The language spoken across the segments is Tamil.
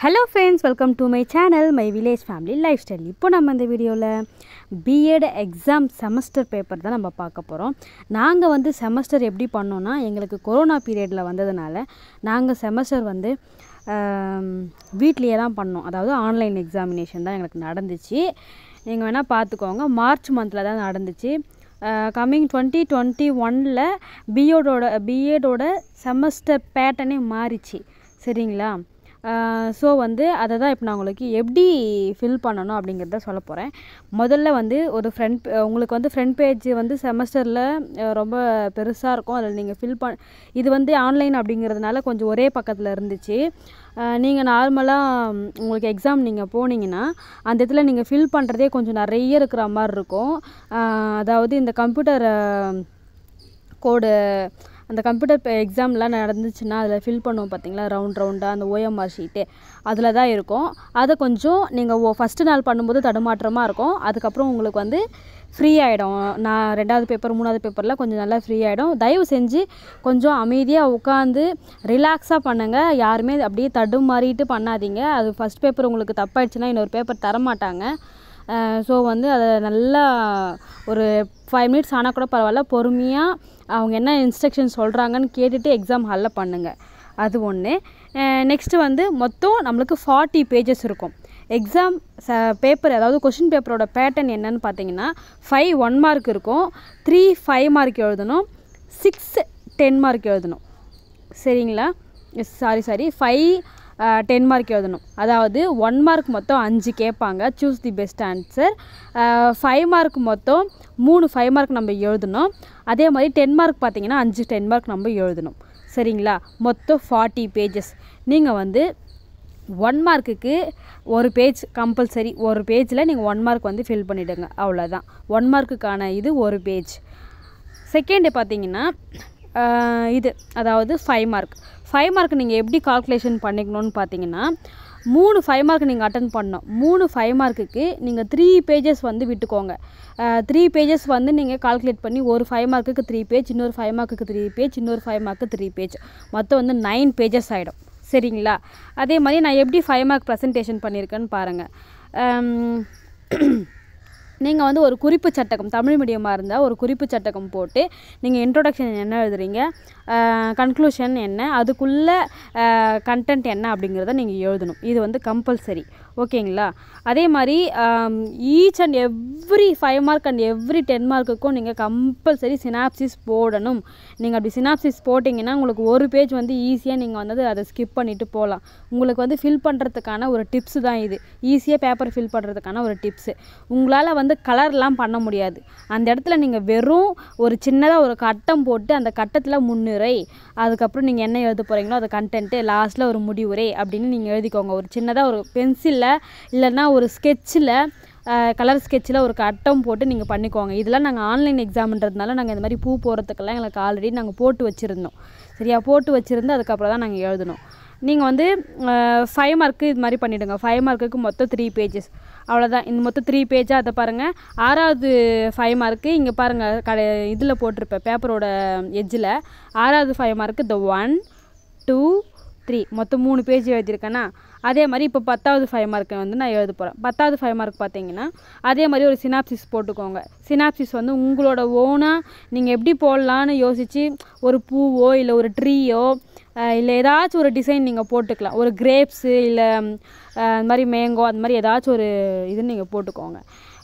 hello friends welcome to my channel my village family life style நம்ம இந்த வீடியோவில் பிஎட் எக்ஸாம் செமஸ்டர் பேப்பர் தான் நம்ம பார்க்க போகிறோம் நாங்கள் வந்து செமஸ்டர் எப்படி பண்ணோன்னா எங்களுக்கு கொரோனா பீரியடில் வந்ததுனால நாங்கள் செமஸ்டர் வந்து வீட்லேயே தான் பண்ணோம் அதாவது ஆன்லைன் எக்ஸாமினேஷன் தான் எங்களுக்கு நடந்துச்சு நீங்கள் வேணால் பார்த்துக்கோங்க மார்ச் மந்தில் தான் நடந்துச்சு கம்மிங் டுவெண்ட்டி டுவெண்ட்டி ஒனில் பிஎடோட பிஎடோட செமஸ்டர் பேட்டர்னே மாறிச்சு சரிங்களா ஸோ வந்து அதை தான் இப்போ நான் உங்களுக்கு எப்படி ஃபில் பண்ணணும் அப்படிங்கிறத சொல்ல போகிறேன் முதல்ல வந்து ஒரு ஃப்ரண்ட் உங்களுக்கு வந்து ஃப்ரண்ட் பேஜ் வந்து செமஸ்டரில் ரொம்ப பெருசாக இருக்கும் அதில் நீங்கள் ஃபில் பண் இது வந்து ஆன்லைன் அப்படிங்கிறதுனால கொஞ்சம் ஒரே பக்கத்தில் இருந்துச்சு நீங்கள் நார்மலாக உங்களுக்கு எக்ஸாம் நீங்கள் போனீங்கன்னா அந்த இடத்துல நீங்கள் ஃபில் பண்ணுறதே கொஞ்சம் நிறைய இருக்கிற மாதிரி இருக்கும் அதாவது இந்த கம்ப்யூட்டர் கோடு அந்த கம்ப்யூட்டர் எக்ஸாம்லாம் நடந்துச்சுன்னா அதில் ஃபில் பண்ணுவோம் பார்த்தீங்களா ரவுண்ட் ரவுண்டாக அந்த ஓஎம்ஆர் ஷீட்டு அதில் தான் இருக்கும் அதை கொஞ்சம் நீங்கள் ஓ ஃபஸ்ட்டு நாள் பண்ணும்போது தடுமாற்றமாக இருக்கும் அதுக்கப்புறம் உங்களுக்கு வந்து ஃப்ரீ ஆகிடும் நான் ரெண்டாவது பேப்பர் மூணாவது பேப்பரில் கொஞ்சம் நல்லா ஃப்ரீ ஆகிடும் தயவு செஞ்சு கொஞ்சம் அமைதியாக உட்காந்து ரிலாக்ஸாக பண்ணுங்கள் யாருமே அப்படியே தடுமாறிட்டு பண்ணாதீங்க அது ஃபஸ்ட் பேப்பர் உங்களுக்கு தப்பாயிடுச்சுன்னா இன்னொரு பேப்பர் தரமாட்டாங்க ஸோ வந்து அதை நல்லா ஒரு ஃபைவ் மினிட்ஸ் ஆனால் கூட பரவாயில்ல பொறுமையாக அவங்க என்ன இன்ஸ்ட்ரக்ஷன் சொல்கிறாங்கன்னு கேட்டுட்டு எக்ஸாம் ஹாலில் பண்ணுங்கள் அது ஒன்று நெக்ஸ்ட்டு வந்து மொத்தம் நம்மளுக்கு ஃபார்ட்டி பேஜஸ் இருக்கும் எக்ஸாம் ச பேப்பர் அதாவது கொஷின் பேப்பரோட பேட்டர்ன் என்னன்னு பார்த்தீங்கன்னா ஃபைவ் ஒன் மார்க் இருக்கும் த்ரீ ஃபைவ் மார்க் எழுதணும் சிக்ஸ் டென் மார்க் எழுதணும் சரிங்களா sorry sorry five ten mark எழுதணும் அதாவது ஒன் மார்க் மொத்தம் அஞ்சு கேட்பாங்க choose the best answer five mark மொத்தம் மூணு ஃபைவ் மார்க் நம்ம எழுதணும் அதே மாதிரி டென் மார்க் பார்த்தீங்கன்னா அஞ்சு டென் மார்க் நம்ம எழுதணும் சரிங்களா மொத்தம் ஃபார்ட்டி பேஜஸ் நீங்கள் வந்து ஒன் மார்க்குக்கு ஒரு பேஜ் கம்பல்சரி ஒரு பேஜில் நீங்கள் ஒன் மார்க் வந்து ஃபில் பண்ணிவிடுங்க அவ்வளோதான் ஒன் மார்க்குக்கான இது ஒரு பேஜ் செகண்டு பார்த்தீங்கன்னா இது அதாவது ஃபைவ் மார்க் ஃபைவ் மார்க் நீங்கள் எப்படி கால்குலேஷன் பண்ணிக்கணும்னு பார்த்தீங்கன்னா மூணு ஃபைவ் மார்க் நீங்கள் அட்டன் பண்ணணும் மூணு ஃபைவ் மார்க்குக்கு நீங்கள் த்ரீ பேஜஸ் வந்து விட்டுக்கோங்க த்ரீ பேஜஸ் வந்து நீங்கள் கால்குலேட் பண்ணி ஒரு ஃபைவ் மார்க்குக்கு த்ரீ பேஜ் இன்னொரு ஃபைவ் மார்க்குக்கு த்ரீ பேஜ் இன்னொரு ஃபைவ் மார்க்கு த்ரீ பேஜ் மொத்தம் வந்து நைன் பேஜஸ் ஆகிடும் சரிங்களா அதே மாதிரி நான் எப்படி ஃபைவ் மார்க் ப்ரெசன்டேஷன் பண்ணியிருக்கேன்னு பாருங்கள் நீங்கள் வந்து ஒரு குறிப்பு சட்டகம் தமிழ் மீடியமாக இருந்தால் ஒரு குறிப்பு சட்டகம் போட்டு நீங்கள் இன்ட்ரொடக்ஷன் என்ன எழுதுறீங்க கன்க்ளூஷன் என்ன அதுக்குள்ளே கண்டென்ட் என்ன அப்படிங்கிறத நீங்கள் எழுதணும் இது வந்து கம்பல்சரி ஓகேங்களா அதே மாதிரி each and every five mark and every ten மார்க்குக்கும் நீங்கள் கம்பல்சரி சினாப்சிஸ் போடணும் நீங்கள் அப்படி சினாப்சிஸ் போட்டிங்கன்னா உங்களுக்கு ஒரு பேஜ் வந்து ஈஸியாக நீங்கள் வந்து அதை ஸ்கிப் பண்ணிவிட்டு போகலாம் உங்களுக்கு வந்து ஃபில் பண்ணுறதுக்கான ஒரு டிப்ஸு தான் இது ஈஸியாக பேப்பர் ஃபில் பண்ணுறதுக்கான ஒரு டிப்ஸு உங்களால் வந்து கலர்லாம் பண்ண முடியாது அந்த இடத்துல நீங்கள் வெறும் ஒரு சின்னதாக ஒரு கட்டம் போட்டு அந்த கட்டத்தில் முன்னுரை அதுக்கப்புறம் நீங்கள் என்ன எழுத போகிறீங்களோ அது கண்டென்ட்டு லாஸ்ட்டில் ஒரு முடிவுரை அப்படின்னு நீங்கள் எழுதிக்கோங்க ஒரு சின்னதாக ஒரு பென்சிலில் இல்லைன்னா ஒரு ஸ்கெட்சில் கலர் ஸ்கெட்சில் ஒரு கட்டம் போட்டு நீங்கள் பண்ணிக்கோங்க இதெல்லாம் நாங்கள் ஆன்லைன் எக்ஸாம்ன்றதுனால நாங்கள் இந்த மாதிரி பூ போகிறதுக்கெல்லாம் எங்களுக்கு ஆல்ரெடி நாங்கள் போட்டு வச்சுருந்தோம் சரியா போட்டு வச்சுருந்து அதுக்கப்புறம் தான் நாங்கள் எழுதணும் நீங்கள் வந்து ஃபைவ் மார்க்கு இது மாதிரி பண்ணிவிடுங்க ஃபைவ் மார்க்குக்கு மொத்தம் த்ரீ பேஜஸ் அவ்வளோதான் இந்த மொத்தம் த்ரீ பேஜாக அதை பாருங்கள் ஆறாவது ஃபைவ் மார்க்கு இங்கே பாருங்கள் கடை இதில் போட்டிருப்பேன் பேப்பரோட எஜ்ஜில் ஆறாவது ஃபைவ் மார்க்கு இந்த ஒன் டூ த்ரீ மொத்தம் மூணு பேஜ் எழுதியிருக்கேன்னா அதே மாதிரி இப்போ பத்தாவது ஃபைவ் மார்க்கை வந்து நான் எழுத போகிறேன் பத்தாவது ஃபைவ் மார்க் பார்த்தீங்கன்னா அதே மாதிரி ஒரு சினாப்சிஸ் போட்டுக்கோங்க சினாப்சிஸ் வந்து உங்களோட ஓனாக நீங்கள் எப்படி போடலான்னு யோசித்து ஒரு பூவோ இல்லை ஒரு ட்ரீயோ இல்லை ஏதாச்சும் ஒரு டிசைன் நீங்கள் போட்டுக்கலாம் ஒரு கிரேப்ஸு இல்லை அந்த மாதிரி மேங்கோ அந்த மாதிரி ஏதாச்சும் ஒரு இது நீங்கள் போட்டுக்கோங்க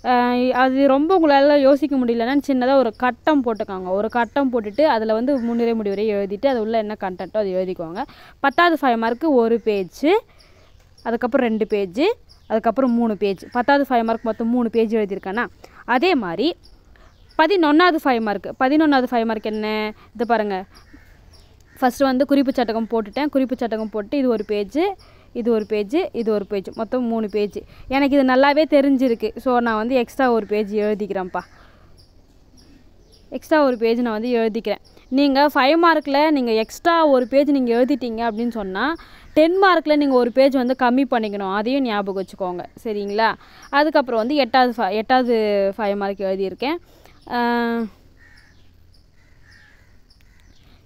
அது ரொம்ப உங்களால் யோசிக்க முடியலன்னா சின்னதாக ஒரு கட்டம் போட்டுக்கோங்க ஒரு கட்டம் போட்டுட்டு அதில் வந்து முன்னுரை முடிவுரை எழுதிட்டு அது உள்ள என்ன கண்டென்ட்டோ அது எழுதிக்கோங்க பத்தாவது ஃபைவ் மார்க்கு ஒரு பேஜு அதுக்கப்புறம் ரெண்டு பேஜு அதுக்கப்புறம் மூணு பேஜ் பத்தாவது ஃபைவ் மார்க் மொத்தம் மூணு பேஜ் எழுதியிருக்கேன்னா அதே மாதிரி பதினொன்றாவது ஃபைவ் மார்க் பதினொன்றாவது ஃபைவ் மார்க் என்ன இது பாருங்கள் ஃபஸ்ட்டு வந்து குறிப்பு சட்டகம் போட்டுட்டேன் குறிப்பு சட்டகம் போட்டு இது ஒரு பேஜு இது ஒரு பேஜு இது ஒரு பேஜ் மொத்தம் மூணு பேஜ் எனக்கு இது நல்லாவே தெரிஞ்சிருக்கு ஸோ நான் வந்து எக்ஸ்ட்ரா ஒரு பேஜ் எழுதிக்கிறேன்ப்பா எக்ஸ்ட்ரா ஒரு பேஜ் நான் வந்து எழுதிக்கிறேன் நீங்கள் ஃபைவ் மார்க்கில் நீங்கள் எக்ஸ்ட்ரா ஒரு பேஜ் நீங்கள் எழுதிட்டீங்க அப்படின்னு சொன்னால் டென் மார்க்கில் நீங்கள் ஒரு பேஜ் வந்து கம்மி பண்ணிக்கணும் அதையும் ஞாபகம் வச்சுக்கோங்க சரிங்களா அதுக்கப்புறம் வந்து எட்டாவது ஃபை எட்டாவது ஃபைவ் மார்க் எழுதியிருக்கேன்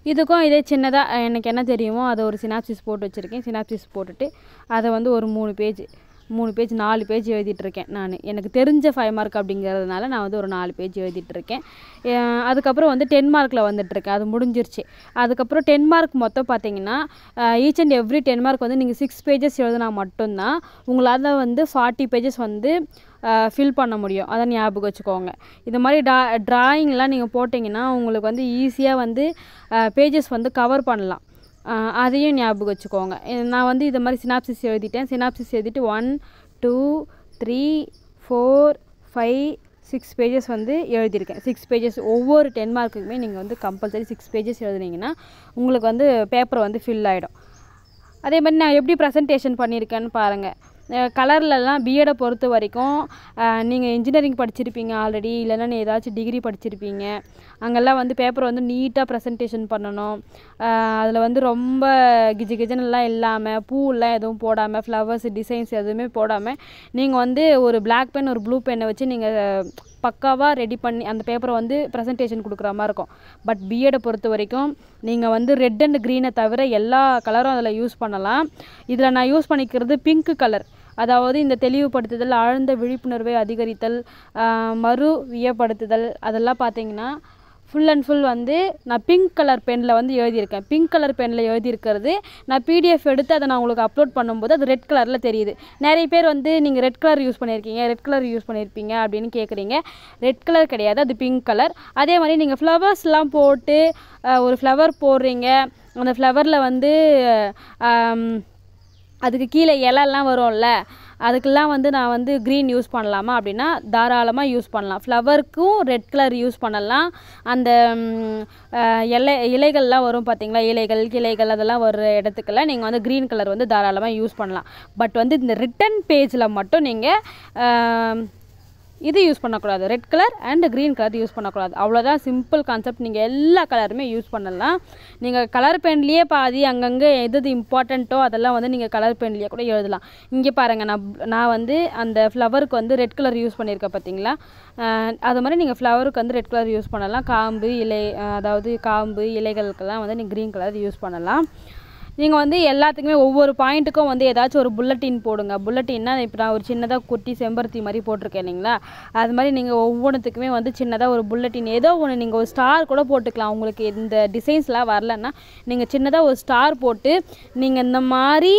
இதுக்கும் இதே சின்னதாக எனக்கு என்ன தெரியுமோ அதை ஒரு சினாப்சிஸ் போட்டு வச்சுருக்கேன் சினாப்சிஸ் போட்டுட்டு அதை வந்து ஒரு மூணு பேஜ் மூணு பேஜ் நாலு பேஜ் எழுதிட்டு இருக்கேன் நான் எனக்கு தெரிஞ்ச ஃபைவ் மார்க் அப்படிங்கிறதுனால நான் வந்து ஒரு நாலு பேஜ் எழுதிட்டு இருக்கேன் அஹ் அதுக்கப்புறம் வந்து டென் மார்க்கில் வந்துட்டுருக்கேன் அது முடிஞ்சிருச்சு அதுக்கப்புறம் டென் மார்க் மொத்தம் பார்த்தீங்கன்னா each and every ten mark வந்து நீங்கள் சிக்ஸ் பேஜஸ் எழுதினா மட்டும்தான் உங்களால் வந்து ஃபார்ட்டி பேஜஸ் வந்து ஃபில் பண்ண முடியும் அதை ஞாபகம் வச்சுக்கோங்க இந்த மாதிரி டா ட்ராயிங்லாம் நீங்கள் போட்டிங்கன்னா உங்களுக்கு வந்து ஈஸியாக வந்து பேஜஸ் வந்து கவர் பண்ணலாம் அஹ் அதையும் ஞாபகம் வச்சுக்கோங்க இது நான் வந்து இது மாதிரி சினாப்சிஸ் எழுதிட்டேன் சினாப்சிஸ் எழுதிட்டு one two three four five six pages வந்து எழுதியிருக்கேன் சிக்ஸ் பேஜஸ் ஒவ்வொரு டென் மார்க்குக்குமே நீங்கள் வந்து கம்பல்சரி சிக்ஸ் பேஜஸ் எழுதுனீங்கன்னா உங்களுக்கு வந்து பேப்பர் வந்து ஃபில் ஆகிடும் அதே மாதிரி நான் எப்படி ப்ரெசன்டேஷன் பண்ணியிருக்கேன்னு பாருங்கள் கலர்லலாம் பிஎடை பொறுத்த வரைக்கும் நீங்கள் இன்ஜினியரிங் படிச்சிருப்பீங்க ஆல்ரெடி இல்லைன்னா நீ ஏதாச்சும் டிகிரி படிச்சிருப்பீங்க அங்கெல்லாம் வந்து பேப்பர் வந்து நீட்டாக ப்ரெசன்டேஷன் பண்ணணும் அதில் வந்து ரொம்ப கிஜி கிஜனெல்லாம் இல்லாமல் பூவெல்லாம் எதுவும் போடாமல் ஃப்ளவர்ஸ் டிசைன்ஸ் எதுவுமே போடாமல் நீங்கள் வந்து ஒரு பிளாக் பென் ஒரு ப்ளூ பென்னை வச்சு நீங்கள் பக்காவாக ரெடி பண்ணி அந்த பேப்பரை வந்து ப்ரெசன்டேஷன் கொடுக்குற மாதிரி இருக்கும் பட் பிஎடை பொறுத்த வரைக்கும் நீங்கள் வந்து ரெட் அண்ட் க்ரீனை தவிர எல்லா கலரும் அதில் யூஸ் பண்ணலாம் இதில் நான் யூஸ் பண்ணிக்கிறது பிங்க் கலர் அதாவது இந்த தெளிவுபடுத்துதல் ஆழ்ந்த விழிப்புணர்வை அதிகரித்தல் ஆஹ் மறு வியப்படுத்துதல் அதெல்லாம் பார்த்தீங்கன்னா ஃபுல் அண்ட் ஃபுல் வந்து நான் பிங்க் கலர் பெனில் வந்து எழுதியிருக்கேன் பிங்க் கலர் பெனில் எழுதியிருக்கிறது நான் பிடிஎஃப் எடுத்து அதை நான் உங்களுக்கு அப்லோட் பண்ணும்போது அது ரெட் கலரில் தெரியுது நிறைய பேர் வந்து நீங்கள் ரெட் கலர் யூஸ் பண்ணியிருக்கீங்க ரெட் கலர் யூஸ் பண்ணியிருப்பீங்க அப்படின்னு கேட்குறீங்க ரெட் கலர் கிடையாது அது பிங்க் கலர் அதே மாதிரி நீங்கள் ஃப்ளவர்ஸ்லாம் போட்டு அஹ், ஒரு ஃப்ளவர் போடுறீங்க அந்த ஃப்ளவரில் வந்து ஆம், அதுக்கு கீழே இலெல்லாம் வரும்ல அதுக்கெல்லாம் வந்து நான் வந்து க்ரீன் யூஸ் பண்ணலாமா அப்படின்னா தாராளமாக யூஸ் பண்ணலாம் ஃப்ளவருக்கும் ரெட் கலர் யூஸ் பண்ணலாம் அந்த ம், அஹ், இலை இலைகள்லாம் வரும் பார்த்தீங்களா இலைகள் கிளைகள் அதெல்லாம் வர இடத்துக்கெல்லாம் நீங்கள் வந்து க்ரீன் கலர் வந்து தாராளமாக யூஸ் பண்ணலாம் பட் வந்து இந்த ரிட்டன் பேஜில் மட்டும் நீங்கள் இது யூஸ் பண்ணக்கூடாது red colour and green colour use பண்ணக்கூடாது அவ்வளோதான் சிம்பிள் கான்செப்ட் நீங்கள் எல்லா கலருமே யூஸ் பண்ணலாம் நீங்கள் கலர் பென்லேயே பாதி அங்கங்கே எது எது இம்பார்ட்டண்ட்டோ அதெல்லாம் வந்து நீங்கள் கலர் பென்லேயே கூட எழுதலாம் இங்கே பாருங்கள் நான் நான் வந்து அந்த ஃப்ளவருக்கு வந்து ரெட் கலர் யூஸ் பண்ணியிருக்கேன் பார்த்தீங்களா அஹ் அது மாதிரி நீங்கள் ஃப்ளவருக்கு வந்து ரெட் கலர் யூஸ் பண்ணலாம் காம்பு இலை அஹ் அதாவது காம்பு இலைகளுக்கெல்லாம் வந்து நீங்கள் க்ரீன் கலர் யூஸ் பண்ணலாம் நீங்கள் வந்து எல்லாத்துக்குமே ஒவ்வொரு பாயிண்ட்டுக்கும் வந்து ஏதாச்சும் ஒரு புல்லட்டின் போடுங்க புல்லட்டின்னா இப்போ நான் ஒரு சின்னதாக குட்டி செம்பருத்தி மாதிரி போட்டிருக்கேன் இல்லைங்களா அது மாதிரி நீங்கள் ஒவ்வொன்றுத்துக்குமே வந்து சின்னதாக ஒரு புல்லட்டின் ஏதோ ஒன்று நீங்கள் ஒரு ஸ்டார் கூட போட்டுக்கலாம் உங்களுக்கு இந்த டிசைன்ஸ்லாம் வரலன்னா நீங்கள் சின்னதாக ஒரு ஸ்டார் போட்டு நீங்கள் இந்த மாதிரி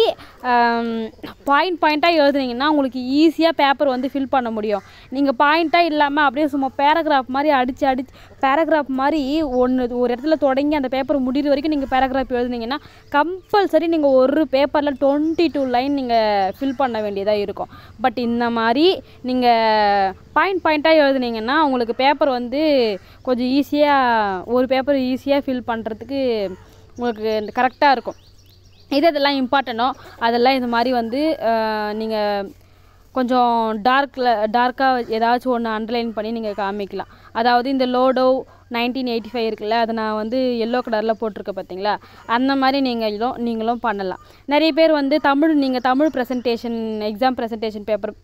பாயிண்ட் பாயிண்ட்டாக எழுதுனீங்கன்னா உங்களுக்கு ஈஸியாக பேப்பர் வந்து ஃபில் பண்ண முடியும் நீங்கள் பாயிண்ட்டாக இல்லாமல் அப்படியே சும்மா பேராகிராஃப் மாதிரி அடித்து அடிச்சு பேராகிராஃப் மாதிரி ஒன்று ஒரு இடத்துல தொடங்கி அந்த பேப்பர் முடிகிற வரைக்கும் நீங்கள் பேராகிராஃப் எழுதுனீங்கன்னா கம்பல்சரி நீங்கள் ஒரு பேப்பரில் டுவெண்ட்டி டூ லைன் நீங்கள் ஃபில் பண்ண வேண்டியதாக இருக்கும் பட் இந்த மாதிரி நீங்கள் பாயிண்ட் பாயிண்ட்டாக எழுதுனீங்கன்னா உங்களுக்கு பேப்பர் வந்து கொஞ்சம் ஈஸியாக ஒரு பேப்பர் ஈஸியாக ஃபில் பண்ணுறதுக்கு உங்களுக்கு கரெக்டாக இருக்கும் எது இதெல்லாம் இம்பார்ட்டனோ அதெல்லாம் இந்த மாதிரி வந்து நீங்கள் கொஞ்சம் டார்க்கில் டார்க்காக ஏதாச்சும் ஒன்று அண்டர்லைன் பண்ணி நீங்கள் காமிக்கலாம் அதாவது இந்த லோடோ நைன்டீன் எயிட்டி ஃபைவ் இருக்குல்ல அதை நான் வந்து எல்லோ கலரில் போட்டிருக்கேன் பார்த்தீங்களா அந்த மாதிரி நீங்களும் நீங்களும் பண்ணலாம் நிறைய பேர் வந்து தமிழ் நீங்கள் Tamil presentation exam presentation paper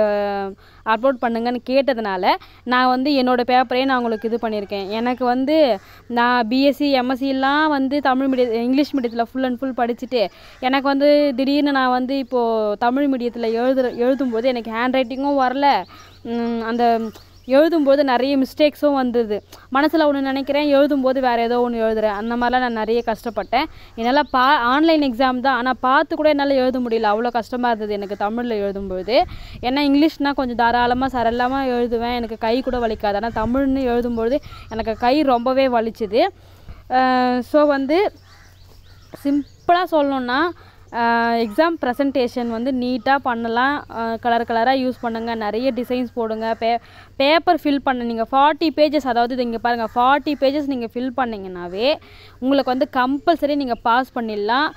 upload பண்ணுங்கன்னு கேட்டதுனால நான் வந்து என்னோடய பேப்பரே நான் உங்களுக்கு இது பண்ணியிருக்கேன் எனக்கு வந்து நான் பிஎஸ்சி எம்எஸ்சிலாம் வந்து தமிழ் மீடியம் இங்கிலீஷ் மீடியத்தில் ஃபுல் அண்ட் ஃபுல் படிச்சுட்டு எனக்கு வந்து திடீர்னு நான் வந்து இப்போது தமிழ் மீடியத்தில் எழுதுற எழுதும்போது எனக்கு ஹேண்ட் ரைட்டிங்கும் வரல உம், அந்த எழுதும்போது நிறைய மிஸ்டேக்ஸும் வந்தது மனசில் ஒன்று நினைக்கிறேன் எழுதும்போது வேறு ஏதோ ஒன்று எழுதுறேன் அந்த மாதிரிலாம் நான் நிறைய கஷ்டப்பட்டேன் என்னால் பா ஆன்லைன் எக்ஸாம் தான் ஆனால் பார்த்து கூட என்னால் எழுத முடியல அவ்வளோ கஷ்டமாக இருந்தது எனக்கு தமிழில் எழுதும்போது ஏன்னா இங்கிலீஷ்னால் கொஞ்சம் தாராளமாக சரளமாக எழுதுவேன் எனக்கு கை கூட வலிக்காது ஆனால் தமிழ்னு எழுதும்போது எனக்கு கை ரொம்பவே வலிச்சுது ஸோ வந்து சிம்பிளாக சொல்லணுன்னா எக்ஸாம் ப்ரெசன்டேஷன் வந்து நீட்டாக பண்ணலாம் கலர் கலராக யூஸ் பண்ணுங்கள் நிறைய டிசைன்ஸ் போடுங்க பே பேப்பர் ஃபில் பண்ண நீங்கள் ஃபார்ட்டி பேஜஸ் அதாவது இது இங்கே பாருங்கள் ஃபார்ட்டி பேஜஸ் நீங்கள் ஃபில் பண்ணிங்கனாவே உங்களுக்கு வந்து கம்பல்சரி நீங்கள் பாஸ் பண்ணிடலாம்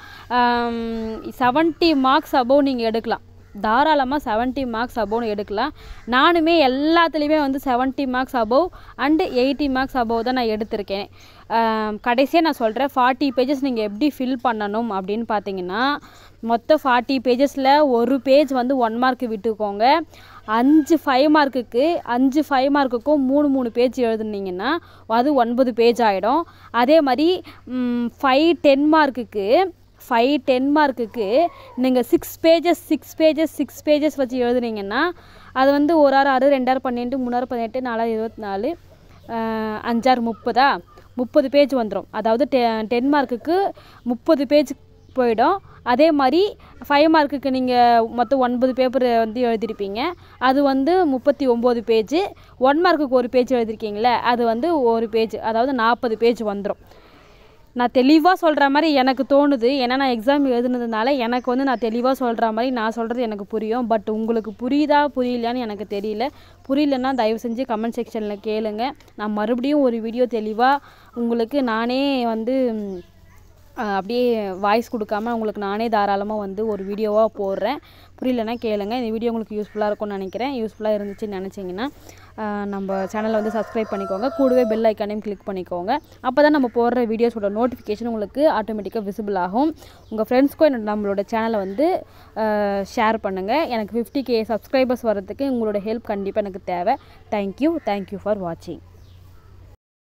செவன்ட்டி மார்க்ஸ் அபோவ் நீங்கள் எடுக்கலாம் தாராளமாக செவன்ட்டி மார்க்ஸ் அபோவ் எடுக்கலாம் நானுமே எல்லாத்துலேயுமே வந்து seventy marks above and eighty marks above தான் நான் எடுத்திருக்கேன் கடைசியாக நான் சொல்கிறேன் ஃபார்ட்டி பேஜஸ் நீங்கள் எப்படி ஃபில் பண்ணணும் அப்படின்னு பார்த்தீங்கன்னா மொத்தம் ஃபார்ட்டி பேஜஸில் ஒரு பேஜ் வந்து ஒன் மார்க் விட்டுக்கோங்க அஞ்சு ஃபைவ் மார்க்குக்கு அஞ்சு ஃபைவ் மார்க்குக்கும் மூணு மூணு பேஜ் எழுதுனீங்கன்னா அது ஒன்பது பேஜ் ஆகிடும் அதே மாதிரி ஃபைவ் டென் மார்க்குக்கு ஃபைவ் டென் மார்க்குக்கு நீங்கள் six pages six pages six pages வச்சு எழுதுனீங்கன்னா அது வந்து ஒரு ஆறு ஆறு ரெண்டாயிரம் பன்னெண்டு மூணாயிரம் பதினெட்டு நாலாயிரம் இருபத்தி நாலு அஞ்சாறு முப்பதா முப்பது பேஜ் வந்துடும் அதாவது டெ டென் மார்க்குக்கு முப்பது பேஜ் போயிடும் அதே மாதிரி ஃபைவ் மார்க்குக்கு நீங்கள் மொத்தம் ஒன்பது பேப்பர் வந்து எழுதிருப்பீங்க அது வந்து முப்பத்தி ஒம்பது பேஜு ஒன் மார்க்குக்கு ஒரு பேஜ் எழுதிருக்கீங்களே அது வந்து ஒரு பேஜ் அதாவது நாற்பது பேஜ் வந்துடும் நான் தெளிவாக சொல்கிற மாதிரி எனக்கு தோணுது ஏன்னா நான் எக்ஸாம் எழுதுனதுனால எனக்கு வந்து நான் தெளிவாக சொல்கிற மாதிரி நான் சொல்கிறது எனக்கு புரியும் பட் உங்களுக்கு புரியுதா புரியலையான்னு எனக்கு தெரியல புரியலன்னா தயவு செஞ்சு கமெண்ட் செக்ஷனில் கேளுங்க நான் மறுபடியும் ஒரு வீடியோ தெளிவாக உங்களுக்கு நானே வந்து அப்படியே வாய்ஸ் கொடுக்காம உங்களுக்கு நானே தாராளமாக வந்து ஒரு வீடியோவாக போடுறேன் புரியலன்னா கேளுங்க இந்த வீடியோ உங்களுக்கு யூஸ்ஃபுல்லாக இருக்கும்னு நினைக்கிறேன் யூஸ்ஃபுல்லாக இருந்துச்சுன்னு நினச்சிங்கன்னா நம்ம சேனலை வந்து சப்ஸ்கிரைப் பண்ணிக்கோங்க கூடவே பெல் ஐக்கானையும் கிளிக் பண்ணிக்கோங்க அப்போ தான் நம்ம போடுற வீடியோஸோட நோட்டிஃபிகேஷன் உங்களுக்கு ஆட்டோமேட்டிக்காக விசிபிள் ஆகும் உங்கள் ஃப்ரெண்ட்ஸ்க்கும் என்னோட நம்மளோட சேனலை வந்து ஷேர் பண்ணுங்கள் எனக்கு ஃபிஃப்டி கே சப்ஸ்கிரைபர்ஸ் வரதுக்கு உங்களோட ஹெல்ப் கண்டிப்பாக எனக்கு தேவை தேங்க்யூ தேங்க்யூ ஃபார் வாட்சிங்